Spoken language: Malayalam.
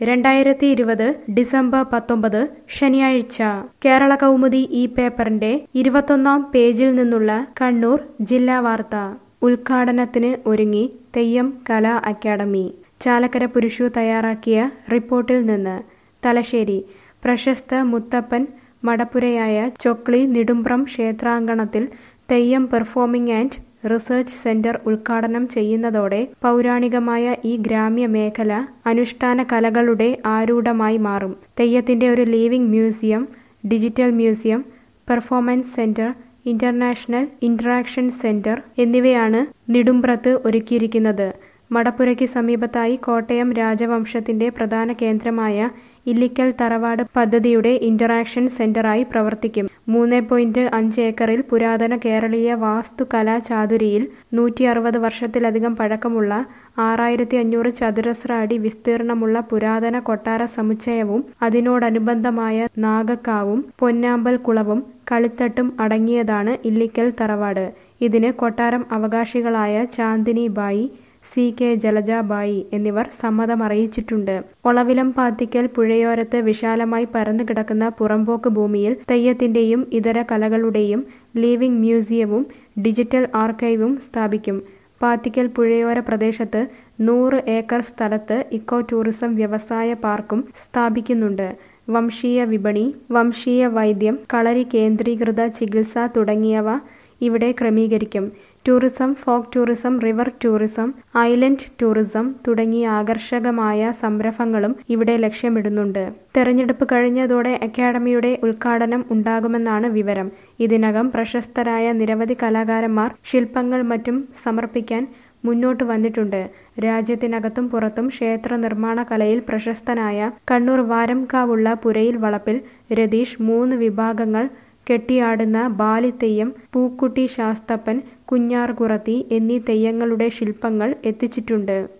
രണ്ടായിരത്തി ഇരുപത് ഡിസംബർ പത്തൊമ്പത് ശനിയാഴ്ച കേരള കൗമുദി ഈ പേപ്പറിന്റെ ഇരുപത്തൊന്നാം പേജിൽ നിന്നുള്ള കണ്ണൂർ ജില്ലാ വാർത്ത ഉദ്ഘാടനത്തിന് ഒരുങ്ങി തെയ്യം കലാ അക്കാദമി ചാലക്കര പുരുഷു തയ്യാറാക്കിയ റിപ്പോർട്ടിൽ നിന്ന് തലശ്ശേരി പ്രശസ്ത മുത്തപ്പൻ മടപ്പുരയായ ചൊക്ലി നെടുമ്പ്രം ക്ഷേത്രാങ്കണത്തിൽ Theyyam performing and research centre ഉദ്ഘാടനം ചെയ്യുന്നതോടെ പൗരാണികമായ ഈ ഗ്രാമ്യ മേഖല അനുഷ്ഠാന കലകളുടെ ആരൂഢമായി മാറും തെയ്യത്തിന്റെ ഒരു living museum digital museum performance centre international interaction centre എന്നിവയാണ് നെടുമ്പ്രത്ത് ഒരുക്കിയിരിക്കുന്നത് മടപ്പുരയ്ക്ക് സമീപത്തായി കോട്ടയം രാജവംശത്തിന്റെ പ്രധാന കേന്ദ്രമായ ഇല്ലിക്കൽ തറവാട് പദ്ധതിയുടെ ഇന്ററാക്ഷൻ സെന്ററായി പ്രവർത്തിക്കും മൂന്ന് പോയിന്റ് അഞ്ച് ഏക്കറിൽ പുരാതന കേരളീയ വാസ്തുകലാ ചാതുരിയിൽ നൂറ്റി അറുപത് വർഷത്തിലധികം പഴക്കമുള്ള ആറായിരത്തി അഞ്ഞൂറ് ചതുരശ്ര അടി വിസ്തീർണമുള്ള പുരാതന കൊട്ടാര സമുച്ചയവും അതിനോടനുബന്ധമായ നാഗക്കാവും പൊന്നാമ്പൽ കുളവും കളിത്തട്ടും അടങ്ങിയതാണ് ഇല്ലിക്കൽ തറവാട് ഇതിന് കൊട്ടാരം അവകാശികളായ ചാന്ദിനി ബായി സി കെ ജലജാബായി എന്നിവർ സമ്മതമറിയിച്ചിട്ടുണ്ട് ഒളവിലം പാത്തിക്കൽ പുഴയോരത്ത് വിശാലമായി പരന്നു കിടക്കുന്ന പുറമ്പോക്ക് ഭൂമിയിൽ തെയ്യത്തിന്റെയും ഇതര കലകളുടെയും ലീവിംഗ് മ്യൂസിയവും ഡിജിറ്റൽ ആർക്കൈവും സ്ഥാപിക്കും പാത്തിക്കൽ പുഴയോര പ്രദേശത്ത് നൂറ് ഏക്കർ സ്ഥലത്ത് ഇക്കോ ടൂറിസം വ്യവസായ പാർക്കും സ്ഥാപിക്കുന്നുണ്ട് വംശീയ വിപണി വംശീയ വൈദ്യം കളരി കേന്ദ്രീകൃത ചികിത്സ തുടങ്ങിയവ ഇവിടെ ക്രമീകരിക്കും tourism folk tourism river tourism island tourism തുടങ്ങിയ ആകർഷകമായ സംരംഭങ്ങളും ഇവിടെ ലക്ഷ്യമിടുന്നുണ്ട് തെരഞ്ഞെടുപ്പ് കഴിഞ്ഞതോടെ അക്കാദമിയുടെ ഉദ്ഘാടനം ഉണ്ടാകുമെന്നാണ് വിവരം ഇതിനകം പ്രശസ്തരായ നിരവധി കലാകാരന്മാർ ശില്പങ്ങൾ മറ്റും സമർപ്പിക്കാൻ മുന്നോട്ട് വന്നിട്ടുണ്ട് രാജ്യത്തിനകത്തും പുറത്തും ക്ഷേത്ര നിർമ്മാണ കലയിൽ പ്രശസ്തനായ കണ്ണൂർ വാരംകാവുള്ള പുരയിൽ വളപ്പിൽ രതീഷ് മൂന്ന് വിഭാഗങ്ങൾ കെട്ടിയാടുന്ന ബാലിത്തെയ്യം പൂക്കുട്ടി ശാസ്തപ്പൻ കുഞ്ഞാർ കുറത്തി എന്നീ തെയ്യങ്ങളുടെ ശില്പങ്ങൾ എത്തിച്ചിട്ടുണ്ട്